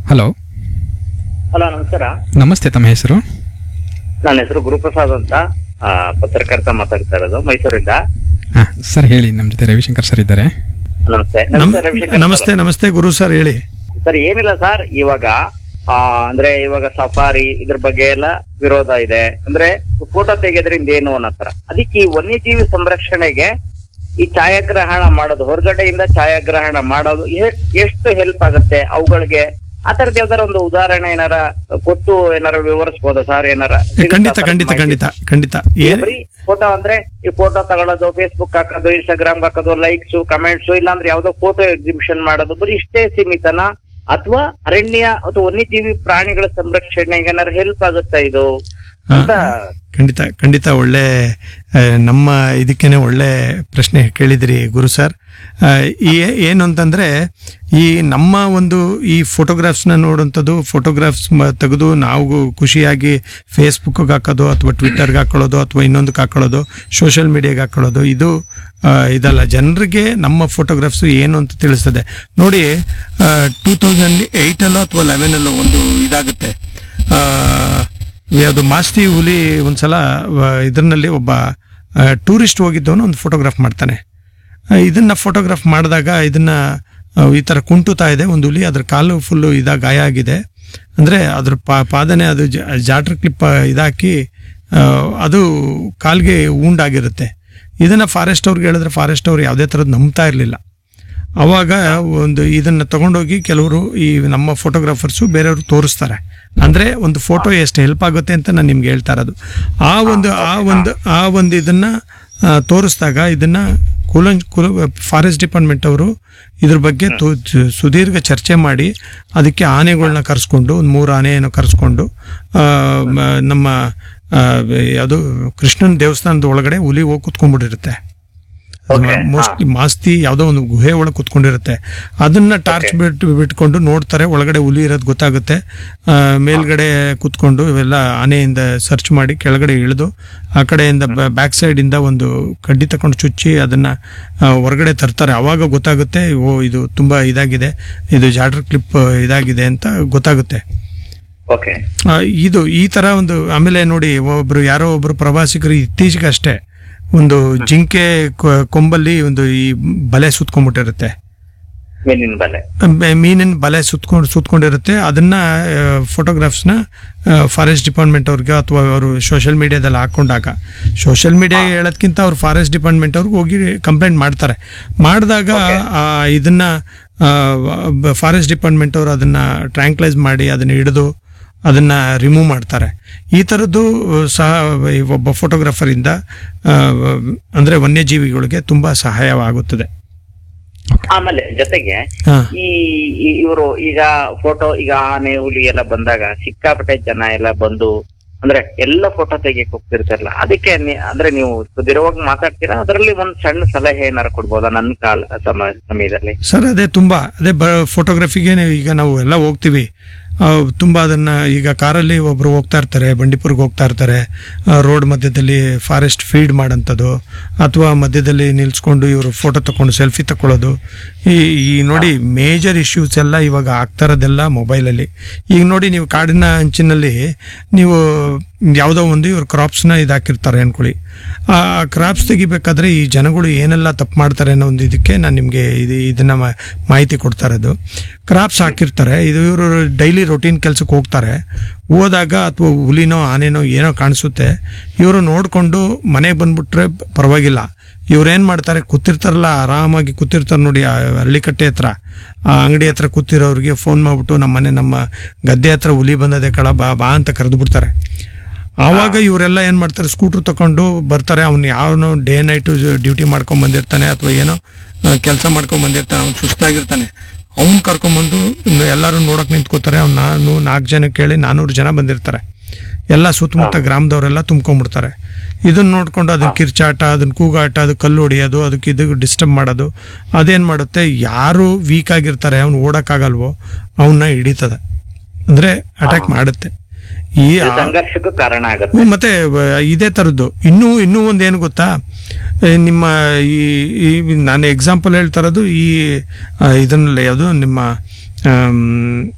Hello hello ನಮಸ್ಕಾರ ನಮಸ್ತೆ ತಮ್ಮ ಹೆಸರು ನನ್ನ ಹೆಸರು ಗುರುಪ್ರಸಾದ್ ಅಂತ ಆ, ಪತ್ರಕರ್ತ ಮಾತಾಡ್ತಾ ಇರೋದು ಮೈಸೂರಿಂದ ಹಾಂ ಸರ್ ಹೇಳಿ ನಮ್ಮ ಜೊತೆ ರವಿಶಂಕರ್ ಸರ್ ಇದ್ದಾರೆ ನಮಸ್ತೆ ನಮ್- ನಮಸ್ತೆ ರವಿಶಂಕರ್ ನಮಸ್ತೆ ನಮಸ್ತೆ ಗುರು ಸರ್ ಹೇಳಿ ಸರ್ ಏನಿಲ್ಲ ಸರ್ ಇವಾಗ ಆ, ಅಂದ್ರೆ ಇವಾಗ ಸಫಾರಿ ಇದ್ರ ಬಗ್ಗೆ ಎಲ್ಲ ವಿರೋಧ ಇದೆ ಅಂದ್ರೆ ಫೋಟೋ ತೆಗೆದ್ರಿಂದ ಏನು ಅನ್ನೋ ತರ ಅದಕ್ಕೆ ಈ ವನ್ಯಜೀವಿ ಸಂರಕ್ಷಣೆಗೆ ಈ ಛಾಯಾಗ್ರಹಣ ಮಾಡೋದು ಹೊರಗಡೆಯಿಂದ ಛಾಯಾಗ್ರಹಣ ಮಾಡೋದು ಎ- ಎಷ್ಟು ಹೆಲ್ಪ್ ಆಗುತ್ತೆ ಅವುಗಳಿಗೆ ಆ ತರದ ಯಾವ್ದಾರ ಒಂದು ಉದಾಹರಣೆ ಏನಾರ ಕೊಟ್ಟು ಏನಾರ ವಿವರಿಸ್ಬೋದಾ ಸರ್ ಏನಾರ ಖಂಡಿತ ಖಂಡಿತ ಖಂಡಿತ ಖಂಡಿತ ಏನ್ ಬರೀ ಫೋಟೋ ಅಂದ್ರೆ ಈ ಫೋಟೋ ತಗೊಳ್ಳೋದು ಫೇಸ್ಬುಕ್ ಹಾಕೋದು ಇನ್ಸ್ಟಾಗ್ರಾಮ್ ಹಾಕೋದು ಲೈಕ್ಸ್ ಕಮೆಂಟ್ಸ್ ಇಲ್ಲಾಂದ್ರೆ ಯಾವ್ದೋ ಫೋಟೋ ಎಕ್ಸಿಬಿಷನ್ ಮಾಡೋದು ಬರೀ ಇಷ್ಟೇ ಸೀಮಿತನ ಅಥವಾ ಅರಣ್ಯ ಅಥವಾ ವನ್ಯಜೀವಿ ಪ್ರಾಣಿಗಳ ಸಂರಕ್ಷಣೆಗೆ ಏನಾದ್ರು ಹೆಲ್ಪ್ ಆಗುತ್ತಾ ಇದು ಅಂತ ಖಂಡಿತ ಖಂಡಿತ ಒಳ್ಳೆ ಆ, ನಮ್ಮ ಇದಕ್ಕೇನೆ ಒಳ್ಳೆ ಪ್ರಶ್ನೆ ಕೇಳಿದ್ರಿ ಗುರು ಸರ್ ಆ, ಈ ಏನು ಅಂತಂದ್ರೆ ಈ ನಮ್ಮ ಒಂದು ಈ ಫೋಟೋಗ್ರಾಫ್ಸ್ನ ನೋಡುವಂಥದ್ದು ಫೋಟೋಗ್ರಾಫ್ಸ್ ತೆಗೆದು ನಾವು ಖುಷಿಯಾಗಿ ಫೇಸ್ಬುಕ್ಗೆ ಹಾಕೋದು ಅಥವಾ ಟ್ವಿಟ್ಟರ್ಗೆ ಹಾಕೊಳ್ಳೋದು ಅಥವಾ ಇನ್ನೊಂದಕ್ಕೆ ಹಾಕೊಳ್ಳೋದು ಸೋಷಿಯಲ್ ಮೀಡಿಯಾಗೆ ಹಾಕೊಳ್ಳೋದು ಇದು ಆ, ಇದಲ್ಲ ಜನರಿಗೆ ನಮ್ಮ ಫೋಟೋಗ್ರಾಫ್ಸ್ ಏನು ಅಂತ ತಿಳಿಸ್ತದೆ ನೋಡಿ ಟೂ ತೌಸಂಡ್ ಏಯ್ಟಲ್ಲೋ ಅಥವಾ ಲೆವೆನಲ್ಲೋ ಒಂದು ಇದಾಗುತ್ತೆ ಆ, ಯಾವುದು ಮಾಸ್ತಿ ಹುಲಿ ಒಂದ್ಸಲ ಇದರಲ್ಲಿ ಒಬ್ಬ ಟೂರಿಸ್ಟ್ ಹೋಗಿದ್ದವನು ಒಂದು ಫೋಟೋಗ್ರಾಫ್ ಮಾಡ್ತಾನೆ ಆ, ಇದನ್ನ ಫೋಟೋಗ್ರಾಫ್ ಮಾಡಿದಾಗ ಇದನ್ನ ಆ, ಈ ತರ ಕುಂಟುತ್ತಾ ಇದೆ ಒಂದು ಹುಲಿ ಅದ್ರ ಕಾಲು ಫುಲ್ಲು ಇದಾಗ ಗಾಯ ಆಗಿದೆ ಅಂದ್ರೆ ಅದ್ರ ಪಾ ಪಾದನೆ ಅದು ಜ- ಜಾಟ್ರ್ ಕ್ಲಿಪ್ ಇದಾಕಿ ಆ, ಅದು ಕಾಲ್ಗೆ ಆಗಿರುತ್ತೆ ಇದನ್ನ ಫಾರೆಸ್ಟ್ ಅವ್ರಿಗೆ ಹೇಳಿದ್ರೆ ಫಾರೆಸ್ಟ್ ಅವ್ರು ಯಾವುದೇ ಥರದ್ದು ನಂಬ್ತಾ ಇರಲಿಲ್ಲ ಅವಾಗ ಒಂದು ಇದನ್ನ ತಗೊಂಡೋಗಿ ಕೆಲವರು ಈ ನಮ್ಮ ಫೋಟೋಗ್ರಾಫರ್ಸು ಬೇರೆಯವರು ತೋರಿಸ್ತಾರೆ ಅಂದ್ರೆ ಒಂದು ಫೋಟೋ ಎಷ್ಟು ಹೆಲ್ಪ್ ಆಗುತ್ತೆ ಅಂತ ನಾನು ನಿಮ್ಗೆ ಹೇಳ್ತಾ ಇರೋದು ಆ ಒಂದು ಆ ಒಂದು ಆ ಒಂದು ಇದನ್ನ ಆ, ತೋರಿಸ್ದಾಗ ಇದನ್ನ ಕುಲಂ ಕುಲ ಫಾರೆಸ್ಟ್ ಡಿಪಾರ್ಟ್ಮೆಂಟ್ ಅವರು ಇದ್ರ ಬಗ್ಗೆ ತು- ಜ- ಸುದೀರ್ಘ ಚರ್ಚೆ ಮಾಡಿ ಅದಕ್ಕೆ ಆನೆಗಳನ್ನ ಕರೆಸ್ಕೊಂಡು ಒಂದು ಮೂರು ಆನೆಯನ್ನು ಕರೆಸ್ಕೊಂಡು ಆ, ಮ- ನಮ್ಮ ಯಾವುದು ಕೃಷ್ಣನ ದೇವಸ್ಥಾನದ ಒಳಗಡೆ ಹುಲಿ ಹೋಗಿ ಕುತ್ಕೊಂಡ್ಬಿಟ್ಟಿರುತ್ತೆ Okay, ಮೋಸ್ಟ್ಲಿ ಮಾಸ್ತಿ ಯಾವುದೋ ಒಂದು ಗುಹೆ ಒಳಗೆ ಕುತ್ಕೊಂಡಿರುತ್ತೆ ಅದನ್ನ ಟಾರ್ಚ್ ಬಿಟ್ಟು ಬಿಟ್ಕೊಂಡು ನೋಡ್ತಾರೆ ಒಳಗಡೆ ಹುಲಿ ಇರೋದು ಗೊತ್ತಾಗುತ್ತೆ ಆ, ಮೇಲ್ಗಡೆ ಕುತ್ಕೊಂಡು ಇವೆಲ್ಲ ಆನೆಯಿಂದ ಸರ್ಚ್ ಮಾಡಿ ಕೆಳಗಡೆ ಇಳಿದು ಆ ಕಡೆಯಿಂದ ಬ್ಯಾಕ್ ಸೈಡ್ ಇಂದ ಒಂದು ಕಡ್ಡಿ ತಕೊಂಡು ಚುಚ್ಚಿ ಅದನ್ನ ಆ, ಹೊರಗಡೆ ತರ್ತಾರೆ ಅವಾಗ ಗೊತ್ತಾಗುತ್ತೆ ಓ ಇದು ತುಂಬಾ ಇದಾಗಿದೆ ಇದು ಜಾಟರ್ ಕ್ಲಿಪ್ ಇದಾಗಿದೆ ಅಂತ ಗೊತ್ತಾಗುತ್ತೆ ಓಕೆ ಆ, ಇದು ಈ ತರ ಒಂದು ಆಮೇಲೆ ನೋಡಿ ಒಬ್ರು ಯಾರೋ ಒಬ್ರು ಪ್ರವಾಸಿಗರು ಇತ್ತೀಚೆಗೆ ಅಷ್ಟೇ ಒಂದು ಜಿಂಕೆ ಕೊ- ಕೊಂಬಲ್ಲಿ ಒಂದು ಈ ಬಲೆ ಸುತ್ಕೊಂಡ್ಬಿಟ್ಟಿರುತ್ತೆ ಮೀನಿನ ಬಲೆ ಮೆ- ಮೀನಿನ ಬಲೆ ಸುತ್ಕೊಂಡು ಸುತ್ಕೊಂಡಿರುತ್ತೆ ಅದನ್ನ ಫೋಟೋಗ್ರಾಫ್ಸ್ನ ಫಾರೆಸ್ಟ್ ಡಿಪಾರ್ಟ್ಮೆಂಟ್ ಅವ್ರಿಗೆ ಅಥವಾ ಅವರು ಸೋಷಿಯಲ್ ಮೀಡಿಯಾದಲ್ಲಿ ಹಾಕೊಂಡಾಗ ಸೋಷಿಯಲ್ ಮೀಡಿಯಾ ಹೇಳೋದ್ಕಿಂತ ಅವ್ರು ಫಾರೆಸ್ಟ್ ಡಿಪಾರ್ಟ್ಮೆಂಟ್ ಅವ್ರಿಗೆ ಹೋಗಿ ಕಂಪ್ಲೇಂಟ್ ಮಾಡ್ತಾರೆ ಮಾಡಿದಾಗ ಆ, ಇದನ್ನ ಫಾರೆಸ್ಟ್ ಡಿಪಾರ್ಟ್ಮೆಂಟ್ ಅವರು ಅದನ್ನ ಟ್ರ್ಯಾಂಕ್ಲೈಸ್ ಮಾಡಿ ಅದನ್ನ ಹಿಡಿದು ಅದನ್ನ ರಿಮೂವ್ ಮಾಡ್ತಾರೆ ಈ ಥರದ್ದು ಸಹ ಈ ಒಬ್ಬ ಫೋಟೋಗ್ರಾಫರ್ ಇಂದ ಆ, ಅಂದ್ರೆ ವನ್ಯಜೀವಿಗಳಿಗೆ ತುಂಬಾ ಸಹಾಯವಾಗುತ್ತದೆ ಆಮೇಲೆ ಜೊತೆಗೆ ಹಾ. ಈ ಇವರು ಈಗ ಫೋಟೋ ಈಗ ಆನೆ ಹುಲಿ ಎಲ್ಲ ಬಂದಾಗ ಸಿಕ್ಕಾಪಟ್ಟೆ ಜನ ಎಲ್ಲ ಬಂದು ಅಂದ್ರೆ ಎಲ್ಲ ಫೋಟೋ ತೆಗಿಯಕ್ ಹೋಗ್ತಿರ್ತಾರಲ್ಲ ಅದಕ್ಕೆ ನೀ- ಅಂದ್ರೆ ನೀವು ಸುದೀರ್ಘವಾಗಿ ಮಾತಾಡ್ತೀರಾ ಅದರಲ್ಲಿ ಒಂದ್ ಸಣ್ಣ ಸಲಹೆ ಏನಾರು ಕೊಡ್ಬೋದಾ ನನ್ನ ಕಾಲ ಸಮ- ಸಮಯದಲ್ಲಿ ಸರ್ ಅದೇ ತುಂಬಾ ಅದೇ ಬ ಫೋಟೋಗ್ರಫಿಗೆ ಈಗ ನಾವು ಎಲ್ಲ ಹೋಗ್ತೀವಿ ಆ, ತುಂಬಾ ಅದನ್ನ ಈಗ ಕಾರಲ್ಲಿ ಒಬ್ರು ಹೋಗ್ತಾ ಇರ್ತಾರೆ ಬಂಡೀಪುರ್ಗೆ ಹೋಗ್ತಾ ಇರ್ತಾರೆ ರೋಡ್ ಮಧ್ಯದಲ್ಲಿ ಫಾರೆಸ್ಟ್ ಫೀಡ್ ಮಾಡೋಂಥದ್ದು ಅಥವಾ ಮಧ್ಯದಲ್ಲಿ ನಿಲ್ಸ್ಕೊಂಡು ಇವರು ಫೋಟೋ ತಕೊಂಡು ಸೆಲ್ಫಿ ತಕೊಳ್ಳೋದು ಈ ಈ ನೋಡಿ ಮೇಜರ್ ಇಶ್ಯೂಸ್ ಎಲ್ಲ ಇವಾಗ ಆಗ್ತಾ ಇರೋದೆಲ್ಲ ಮೊಬೈಲಲ್ಲಿ ಈಗ ನೋಡಿ ನೀವು ಕಾಡಿನ ಅಂಚಿನಲ್ಲಿ ನೀವು ಯಾವುದೋ ಒಂದು ಇವ್ರು ಕ್ರಾಪ್ಸ್ನ ಇದಾಕಿರ್ತಾರೆ ಅನ್ಕೊಳ್ಳಿ ಆ ಕ್ರಾಪ್ಸ್ ತೆಗಿಬೇಕಾದ್ರೆ ಈ ಜನಗಳು ಏನೆಲ್ಲ ತಪ್ಪು ಮಾಡ್ತಾರೆ ಅನ್ನೋ ಒಂದು ಇದಕ್ಕೆ ನಾನು ನಿಮಗೆ ಇದು ಇದನ್ನ ಮಾ- ಮಾಹಿತಿ ಕೊಡ್ತಾ ಇರೋದು ಕ್ರಾಪ್ಸ್ ಹಾಕಿರ್ತಾರೆ ಇದು ಇವರು ಡೈಲಿ ರೊಟೀನ್ ಕೆಲ್ಸಕ್ಕೆ ಹೋಗ್ತಾರೆ ಹೋದಾಗ ಅಥವಾ ಹುಲಿನೋ ಆನೆನೋ ಏನೋ ಕಾಣಿಸುತ್ತೆ ಇವರು ನೋಡಿಕೊಂಡು ಮನೆಗೆ ಬಂದ್ಬಿಟ್ರೆ ಪರವಾಗಿಲ್ಲ ಇವ್ರೇನ್ ಮಾಡ್ತಾರೆ ಕೂತಿರ್ತಾರಲ್ಲ ಆರಾಮಾಗಿ ಕೂತಿರ್ತಾರೆ ನೋಡಿ ಆ ಹಳ್ಳಿಕಟ್ಟೆ ಹತ್ರ ಆ ಅಂಗಡಿ ಹತ್ರ ಕೂತಿರೋರಿಗೆ ಫೋನ್ ಮಾಡ್ಬಿಟ್ಟು ನಮ್ಮ ಮನೆ ನಮ್ಮ ಗದ್ದೆ ಹತ್ರ ಹುಲಿ ಬಂದದೆ ಕಳ ಬಾ ಬಾ ಅಂತ ಕರೆದು ಬಿಡ್ತಾರೆ ಆವಾಗ ಇವರೆಲ್ಲ ಏನ್ ಮಾಡ್ತಾರೆ ಸ್ಕೂಟರ್ ತಕೊಂಡು ಬರ್ತಾರೆ ಅವ್ನು ಯಾವನೋ ಡೇ ನೈಟ್ ಡ್ಯೂಟಿ ಮಾಡ್ಕೊಂಡ್ ಬಂದಿರ್ತಾನೆ ಅಥವಾ ಏನೋ ಕೆಲಸ ಮಾಡ್ಕೊಂಡ್ ಬಂದಿರ್ತಾನೆ ಅವ್ನು ಸುಸ್ತಾಗಿರ್ತಾನೆ ಅವ್ನ್ ಕರ್ಕೊಂಬಂದು ಎಲ್ಲರೂ ನೋಡಕ್ ನಿಂತ್ಕೋತಾರೆ ಅವ್ನು ನಾನು ನಾಲ್ಕು ಜನ ಕೇಳಿ ನಾನೂರು ಜನ ಬಂದಿರ್ತಾರೆ ಎಲ್ಲ ಸುತ್ತಮುತ್ತ ಗ್ರಾಮದವರೆಲ್ಲ ತುಂಬ್ಕೊಂಡ್ಬಿಡ್ತಾರೆ ಇದನ್ನ ನೋಡ್ಕೊಂಡು ಅದನ್ನ ಕಿರ್ಚಾಟ ಅದನ್ನ ಕೂಗಾಟ ಅದು ಕಲ್ಲು ಹೊಡಿಯೋದು ಅದಕ್ಕೆ ಇದು ಡಿಸ್ಟರ್ಬ್ ಮಾಡೋದು ಅದೇನ್ ಮಾಡುತ್ತೆ ಯಾರು ವೀಕ್ ಆಗಿರ್ತಾರೆ ಅವ್ನು ಓಡಕ್ಕಾಗಲ್ವೋ ಅವನ್ನ ಹಿಡಿತದೆ ಅಂದ್ರೆ ಅಟ್ಯಾಕ್ ಮಾಡುತ್ತೆ ಈ ಇದು ಸಂಘರ್ಷಕ್ಕೂ ಕಾರಣ ಆಗುತ್ತೆ ಹ್ಮ್, ಮತ್ತೆ ವ- ಇದೇ ತರದ್ದು ಇನ್ನೂ ಇನ್ನೂ ಒಂದ್ ಏನು ಗೊತ್ತಾ ಏ, ನಿಮ್ಮ ಈ ಈ ನಾನು ಎಕ್ಸಾಂಪಲ್ ಹೇಳ್ತಾ ಇರೋದು ಈ ಆ, ಇದನ್ನಲ್ಲಿ ಯಾವುದು ನಿಮ್ಮ ಆಮ್,